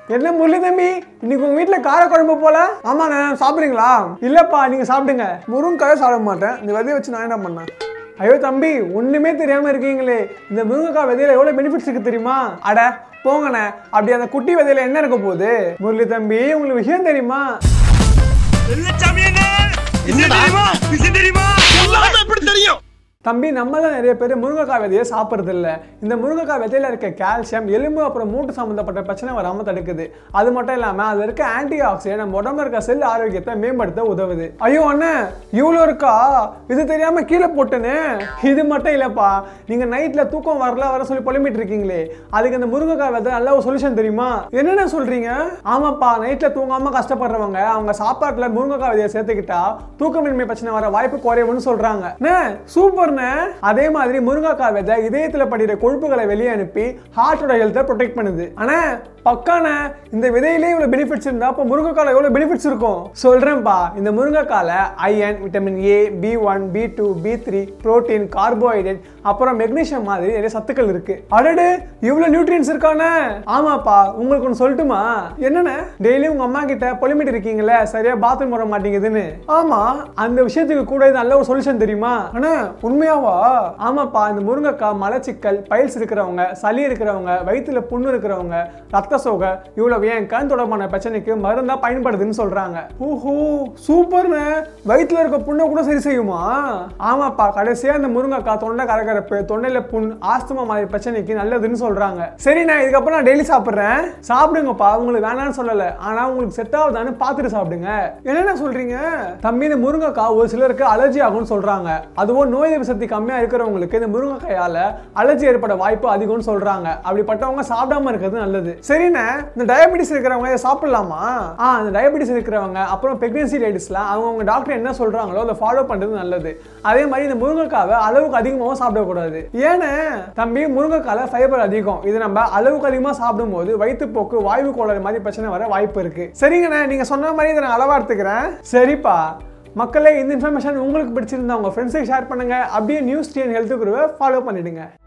என்ன முரளி தம்பி இன்னைக்கு உங்க வீட்ல காரக்குழம்பு போல ஆமாண்ணே சாப்பிடுறீங்களா இல்லப்பா நீங்க சாப்பிடுங்க முருங்கைக்காய சாப்பிட மாட்டேன் இந்த விதைய வச்சு நான் என்ன பண்ணேன் ஐயோ தம்பி ஒண்ணுமே தெரியாம இருக்கீங்களே இந்த முருங்கைக்காய் விதையில எவ்வளவு பெனிஃபிட்ஸ் இருக்கு தெரியுமா அட போங்கண்ணே அப்படி அந்த குட்டி விதையில என்ன இருக்க போகுது முரளி தம்பி உங்களுக்கு விஷயம் தெரியுமா தம்பி நம்ம தான் நிறைய பேர் முருங்கைக்காய் விதையை சாப்பிட்றது இல்ல இந்த முருங்கைக்காய் விதையில இருக்க கால்சியம் எலும்பு அப்புறம் மூட்டு சம்மந்தப்பட்ட பிரச்சனை வராம தடுக்குது அது மட்டும் இல்லாம அதுல இருக்க ஆன்டி ஆக்சிடென்ட் நம்ம உடம்புல இருக்க செல் ஆரோக்கியத்தை மேம்படுத்த உதவுது ஐயோ அண்ணன் இவ்வளோ இருக்கா இது தெரியாம கீழே போட்டேனே இது மட்டும் இல்லப்பா நீங்க நைட்ல தூக்கம் வரல வர சொல்லி புலம்பிட்டு இருக்கீங்களே அதுக்கு இந்த முருங்கைக்காய் விதை நல்ல ஒரு சொல்யூஷன் தெரியுமா என்னென்ன சொல்றீங்க ஆமாப்பா நைட்ல தூங்காம கஷ்டப்படுறவங்க அவங்க சாப்பாட்டுல முருங்கைக்காய் விதையை சேர்த்துக்கிட்டா தூக்கமின்மை பிரச்சனை வர வாய்ப்பு குறையும்னு சொல்றாங்க அண்ணே, சூப்பர்ண்ணே அதே மாதிரி முருங்கைக்காய் விதை இதயத்துல படிக்கிற கொழுப்புகளை வெளியே அனுப்பி ஹார்ட்டோட ஹெல்த்தை ப்ரொடெக்ட் பண்ணுது ஆனா பக்கான இந்த விதையிலே இவ்வளவு பெனிஃபிட்ஸ் இருந்தா அப்போ முருங்கைக்கால எவ்வளவு பெனிஃபிட்ஸ் இருக்கும் சொல்றேன்ப்பா இந்த முருங்கைக்கால iron vitamin A B one B two B three protein carbohydrate அப்புறம் மெக்னீஷியம் மாதிரி நிறைய சத்துக்கள் இருக்கு அடடு இவ்வளவு நியூட்ரியன்ஸ் இருக்கானே ஆமாப்பா உங்களுக்கு ஒன்று சொல்லட்டுமா என்னென்ன டெய்லி உங்க அம்மா கிட்ட பொலிமிட்டு இருக்கீங்களே சரியா பாத்ரூம் வர மாட்டேங்குதுன்னு ஆமா அந்த விஷயத்துக்கு கூட இது நல்ல ஒரு சொல்யூஷன் தெரியுமா அண்ணா உண்மையாவா ஆமாப்பா இந்த முருங்கைக்காய் மலச்சிக்கல் பைல்ஸ் இருக்கிறவங்க சளி இருக்கிறவங்க வயிற்றுல புண்ணு இருக்கிறவங்க ரத்த சோகை இவ்வளவு ஏன் கண் தொடர்பான பிரச்சனைக்கு மருந்தா பயன்படுதுன்னு சொல்றாங்க ஓஹோ சூப்பர்னு வயிற்றுல இருக்க புண்ணை கூட சரி செய்யுமா ஆமாப்பா கடைசியா இந்த முருங்கைக்காய் தொண்டை கரகரப்பு தொண்டையில புண் ஆஸ்துமா மாதிரி பிரச்சனைக்கு நல்லதுன்னு சொல்றாங்க சரி நான் இதுக்கப்புறம் நான் டெய்லி சாப்பிடுறேன் சாப்பிடுங்கப்பா உங்களுக்கு வேணாம்னு சொல்லல ஆனா உங்களுக்கு செட் ஆகுதான்னு பார்த்துட்டு சாப்பிடுங்க என்னென்ன சொல்றீங்க தம்பி இந்த முருங்கைக்காய் ஒரு சிலருக்கு அலர்ஜி ஆகும்னு சொல்றாங்க அதுவும் நோய் எதிர்ப்பு சக்தி கம்மியா இருக்கிறவங்களுக்கு இந்த முருங்கைக்காயால அலர்ஜி ஏற்பட வாய்ப்பு அதிகம்னு சொல்றாங்க அப்படிப்பட்டவங்க சாப்பிடாம இருக்கிறது நல்லது சரிண்ணே இந்த டயபெட்டிஸ் இருக்கிறவங்க இதை சாப்பிடலாமா ஆ இந்த டயபெட்டிஸ் இருக்கிறவங்க அப்புறம் பிரெக்னன்சி லேடிஸ்லாம் அவங்க டாக்டர் என்ன சொல்றாங்களோ அதை ஃபாலோ பண்றது நல்லது அதே மாதிரி இந்த முருங்கைக்காவை அளவுக்கு அதிகமாகவும் சாப்பிடக்கூடாது ஏன்னு தம்பி முருங்கைக்கால ஃபைபர் அதிகம் இது நம்ம அளவுக்கு அதிகமாக சாப்பிடும்போது வயிற்றுப்போக்கு வாய்வு கோளாறு மாதிரி பிரச்சனை வர வாய்ப்பு இருக்கு சரிங்கண்ணே நீங்க சொன்ன மாதிரி இதை நான் அளவா எடுத்துக்கிறேன் சரிப்பா மக்களே இந்த இன்ஃபர்மேஷன் உங்களுக்கு பிடிச்சிருந்தா உங்க ஃப்ரெண்ட்ஸுக்கு ஷேர் பண்ணுங்க அப்படியே நியூஸ் டிஎன் ஹெல்த் குருவை ஃபாலோ பண்ணிடுங்க